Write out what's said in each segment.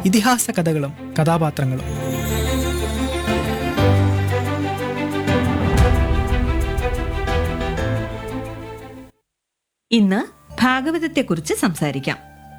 ഇതിഹാസ കഥകളും കഥാപാത്രങ്ങളും ഇന്ന് ഭാഗവതത്തെക്കുറിച്ച് സംസാരിക്കാം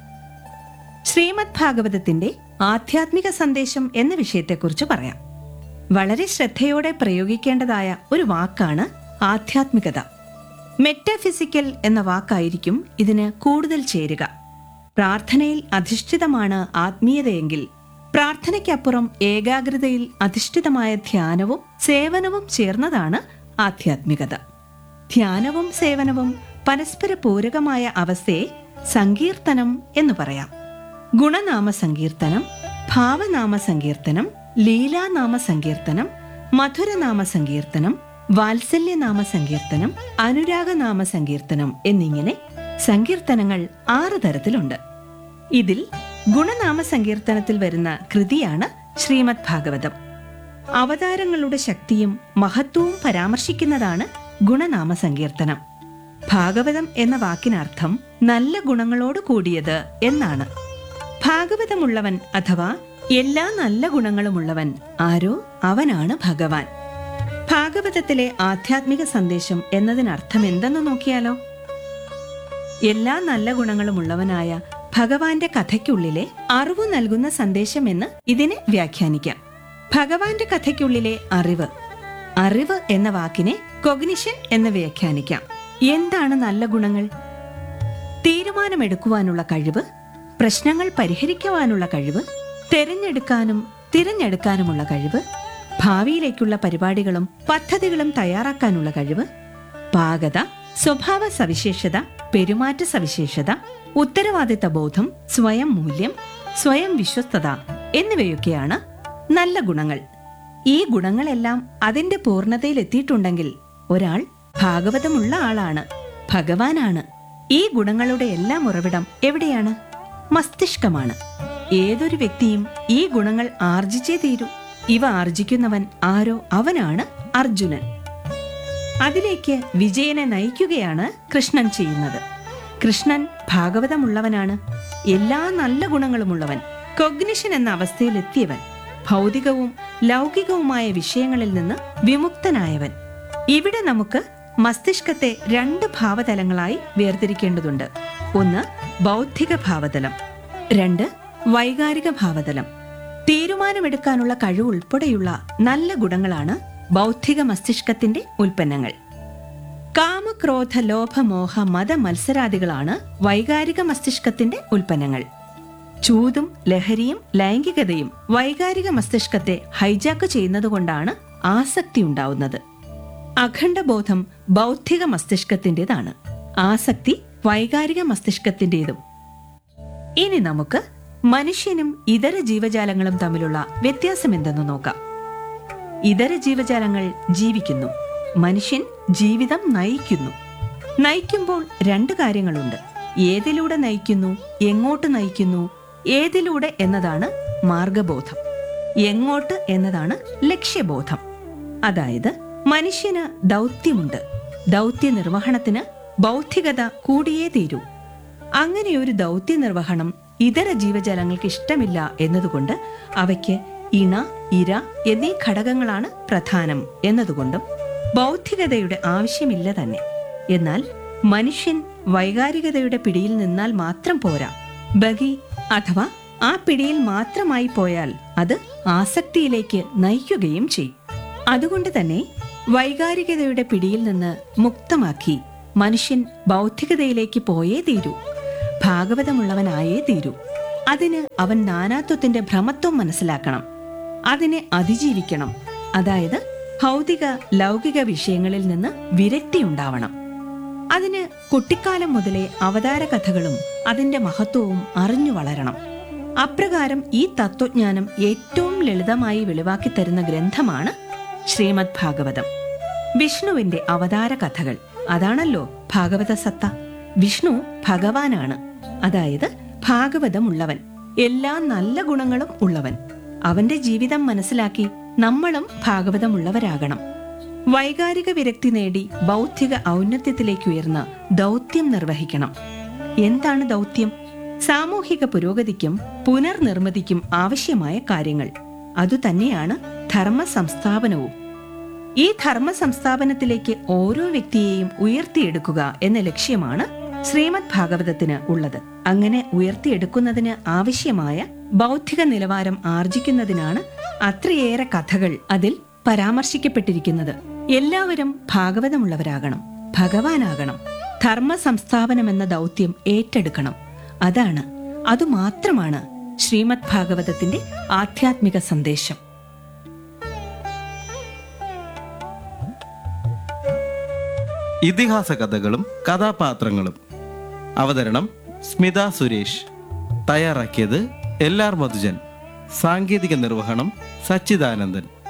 ശ്രീമദ് ഭാഗവതത്തിന്റെ ആധ്യാത്മിക സന്ദേശം എന്ന വിഷയത്തെക്കുറിച്ച് പറയാം വളരെ ശ്രദ്ധയോടെ പ്രയോഗിക്കേണ്ടതായ ഒരു വാക്കാണ് ആധ്യാത്മികത മെറ്റാഫിസിക്കൽ എന്ന വാക്കായിരിക്കും ഇതിന് കൂടുതൽ ചേരുക പ്രാർത്ഥനയിൽ അധിഷ്ഠിതമാണ് ആത്മീയതയെങ്കിൽ പ്രാർത്ഥനയ്ക്കപ്പുറം ഏകാഗ്രതയിൽ അധിഷ്ഠിതമായ ധ്യാനവും സേവനവും ചേർന്നതാണ് ആധ്യാത്മികത ധ്യാനവും സേവനവും പരസ്പര പൂരകമായ അവസ്ഥയെ സങ്കീർത്തനം എന്ന് പറയാം ഗുണനാമ സങ്കീർത്തനം ഭാവനാമ സങ്കീർത്തനം ലീലാനാമ സങ്കീർത്തനം മധുരനാമ സങ്കീർത്തനം വാത്സല്യനാമ സങ്കീർത്തനം അനുരാഗനാമ സങ്കീർത്തനം എന്നിങ്ങനെ സങ്കീർത്തനങ്ങൾ ആറ് തരത്തിലുണ്ട് ഇതിൽ ഗുണനാമ സങ്കീർത്തനത്തിൽ വരുന്ന കൃതിയാണ് ശ്രീമദ് ഭാഗവതം അവതാരങ്ങളുടെ ശക്തിയും മഹത്വവും പരാമർശിക്കുന്നതാണ് ഗുണനാമ സങ്കീർത്തനം ഭാഗവതം എന്ന വാക്കിനർത്ഥം നല്ല ഗുണങ്ങളോട് കൂടിയത് എന്നാണ് ഭാഗവതമുള്ളവൻ അഥവാ എല്ലാ നല്ല ഗുണങ്ങളുമുള്ളവൻ ആരോ അവനാണ് ഭഗവാൻ ഭാഗവതത്തിലെ ആധ്യാത്മിക സന്ദേശം എന്നതിനർത്ഥം എന്തെന്ന് നോക്കിയാലോ എല്ലാ നല്ല ഗുണങ്ങളുമുള്ളവനായ ഭഗവാന്റെ കഥയ്ക്കുള്ളിലെ അറിവ് നൽകുന്ന സന്ദേശം എന്ന് ഇതിനെ വ്യാഖ്യാനിക്കാം ഭഗവാന്റെ കഥയ്ക്കുള്ളിലെ അറിവ് അറിവ് എന്ന വാക്കിനെ കൊഗ്നിഷൻ എന്ന് വ്യാഖ്യാനിക്കാം എന്താണ് നല്ല ഗുണങ്ങൾ തീരുമാനമെടുക്കുവാനുള്ള കഴിവ് പ്രശ്നങ്ങൾ പരിഹരിക്കുവാനുള്ള കഴിവ് തെരഞ്ഞെടുക്കാനും തിരഞ്ഞെടുക്കാനുമുള്ള കഴിവ് ഭാവിയിലേക്കുള്ള പരിപാടികളും പദ്ധതികളും തയ്യാറാക്കാനുള്ള കഴിവ് പാകത സ്വഭാവ സവിശേഷത പെരുമാറ്റ സവിശേഷത ഉത്തരവാദിത്ത ബോധം സ്വയം മൂല്യം സ്വയം വിശ്വസ്തത എന്നിവയൊക്കെയാണ് നല്ല ഗുണങ്ങൾ ഈ ഗുണങ്ങളെല്ലാം അതിന്റെ പൂർണ്ണതയിലെത്തിയിട്ടുണ്ടെങ്കിൽ ഒരാൾ ഭാഗവതമുള്ള ആളാണ് ഭഗവാനാണ് ഈ ഗുണങ്ങളുടെ എല്ലാം ഉറവിടം എവിടെയാണ് മസ്തിഷ്കമാണ് ഏതൊരു വ്യക്തിയും ഈ ഗുണങ്ങൾ ആർജിച്ചേ തീരൂ ഇവ ആർജിക്കുന്നവൻ ആരോ അവനാണ് അർജുനൻ അതിലേക്ക് വിജയനെ നയിക്കുകയാണ് കൃഷ്ണൻ ചെയ്യുന്നത് കൃഷ്ണൻ ഭാഗവതമുള്ളവനാണ് എല്ലാ നല്ല ഗുണങ്ങളുമുള്ളവൻ കൊഗ്നിഷൻ എന്ന അവസ്ഥയിലെത്തിയവൻ ഭൗതികവും ലൗകികവുമായ വിഷയങ്ങളിൽ നിന്ന് വിമുക്തനായവൻ ഇവിടെ നമുക്ക് മസ്തിഷ്കത്തെ രണ്ട് ഭാവതലങ്ങളായി വേർതിരിക്കേണ്ടതുണ്ട് ഒന്ന് ബൗദ്ധിക ഭാവതലം രണ്ട് വൈകാരിക ഭാവതലം തീരുമാനമെടുക്കാനുള്ള കഴിവ് ഉൾപ്പെടെയുള്ള നല്ല ഗുണങ്ങളാണ് ബൗദ്ധിക മസ്തിഷ്കത്തിന്റെ ഉൽപ്പന്നങ്ങൾ കാമക്രോധ ലോഭമോഹ മത മത്സരാദികളാണ് വൈകാരിക മസ്തിഷ്കത്തിന്റെ ഉൽപ്പന്നങ്ങൾ ചൂതും ലഹരിയും ലൈംഗികതയും വൈകാരിക മസ്തിഷ്കത്തെ ഹൈജാക്ക് ചെയ്യുന്നതുകൊണ്ടാണ് ആസക്തി ഉണ്ടാവുന്നത് അഖണ്ഡബോധം ബൗദ്ധിക മസ്തിഷ്കത്തിൻ്റെതാണ് ആസക്തി വൈകാരിക മസ്തിഷ്കത്തിൻ്റെതും ഇനി നമുക്ക് മനുഷ്യനും ഇതര ജീവജാലങ്ങളും തമ്മിലുള്ള വ്യത്യാസം എന്തെന്ന് നോക്കാം ഇതര ജീവജാലങ്ങൾ ജീവിക്കുന്നു മനുഷ്യൻ ജീവിതം നയിക്കുന്നു നയിക്കുമ്പോൾ രണ്ട് കാര്യങ്ങളുണ്ട് ഏതിലൂടെ നയിക്കുന്നു എങ്ങോട്ട് നയിക്കുന്നു ഏതിലൂടെ എന്നതാണ് മാർഗബോധം എങ്ങോട്ട് എന്നതാണ് ലക്ഷ്യബോധം അതായത് മനുഷ്യന് ദൗത്യമുണ്ട് ദൗത്യ നിർവഹണത്തിന് ബൗദ്ധികത കൂടിയേ തീരൂ അങ്ങനെയൊരു ദൗത്യ നിർവഹണം ഇതര ജീവജാലങ്ങൾക്ക് ഇഷ്ടമില്ല എന്നതുകൊണ്ട് അവയ്ക്ക് ഇണ ഇര എന്നീ ഘടകങ്ങളാണ് പ്രധാനം എന്നതുകൊണ്ടും ബൗദ്ധികതയുടെ ആവശ്യമില്ല തന്നെ എന്നാൽ മനുഷ്യൻ വൈകാരികതയുടെ പിടിയിൽ നിന്നാൽ മാത്രം പോരാ ബഗി അഥവാ ആ പിടിയിൽ മാത്രമായി പോയാൽ അത് ആസക്തിയിലേക്ക് നയിക്കുകയും ചെയ്യും അതുകൊണ്ട് തന്നെ വൈകാരികതയുടെ പിടിയിൽ നിന്ന് മുക്തമാക്കി മനുഷ്യൻ ബൗദ്ധികതയിലേക്ക് പോയേ തീരൂ ഭാഗവതമുള്ളവനായേ തീരൂ അതിന് അവൻ നാനാത്വത്തിന്റെ ഭ്രമത്വം മനസ്സിലാക്കണം അതിനെ അതിജീവിക്കണം അതായത് ഭൗതിക ലൗകിക വിഷയങ്ങളിൽ നിന്ന് വിരക്തി ഉണ്ടാവണം അതിന് കുട്ടിക്കാലം മുതലേ അവതാര കഥകളും അതിന്റെ മഹത്വവും അറിഞ്ഞു വളരണം അപ്രകാരം ഈ തത്വജ്ഞാനം ഏറ്റവും ലളിതമായി വെളിവാക്കി തരുന്ന ഗ്രന്ഥമാണ് ശ്രീമദ് ഭാഗവതം വിഷ്ണുവിന്റെ അവതാര കഥകൾ അതാണല്ലോ ഭാഗവത സത്ത വിഷ്ണു ഭഗവാനാണ് അതായത് ഭാഗവതമുള്ളവൻ എല്ലാ നല്ല ഗുണങ്ങളും ഉള്ളവൻ അവന്റെ ജീവിതം മനസ്സിലാക്കി നമ്മളും ഭാഗവതമുള്ളവരാകണം വൈകാരിക വിരക്തി നേടി ബൗദ്ധിക ഔന്നത്യത്തിലേക്ക് ഉയർന്ന് ദൗത്യം നിർവഹിക്കണം എന്താണ് ദൗത്യം സാമൂഹിക പുരോഗതിക്കും പുനർനിർമ്മിതിക്കും ആവശ്യമായ കാര്യങ്ങൾ അതുതന്നെയാണ് ധർമ്മ സംസ്ഥാപനവും ഈ ധർമ്മ സംസ്ഥാപനത്തിലേക്ക് ഓരോ വ്യക്തിയെയും ഉയർത്തിയെടുക്കുക എന്ന ലക്ഷ്യമാണ് ശ്രീമദ് ഭാഗവതത്തിന് ഉള്ളത് അങ്ങനെ ഉയർത്തിയെടുക്കുന്നതിന് ആവശ്യമായ ബൗദ്ധിക നിലവാരം ആർജിക്കുന്നതിനാണ് അത്രയേറെ കഥകൾ അതിൽ പരാമർശിക്കപ്പെട്ടിരിക്കുന്നത് എല്ലാവരും ഭാഗവതമുള്ളവരാകണം ഭഗവാനാകണം ധർമ്മ സംസ്ഥാപനം എന്ന ദൗത്യം ഏറ്റെടുക്കണം അതാണ് അതുമാത്രമാണ് ശ്രീമദ് ഭാഗവതത്തിന്റെ ആധ്യാത്മിക സന്ദേശം ഇതിഹാസ കഥകളും കഥാപാത്രങ്ങളും അവതരണം സ്മിത സുരേഷ് തയ്യാറാക്കിയത് എൽ ആർ മധുജൻ സാങ്കേതിക നിർവഹണം സച്ചിദാനന്ദൻ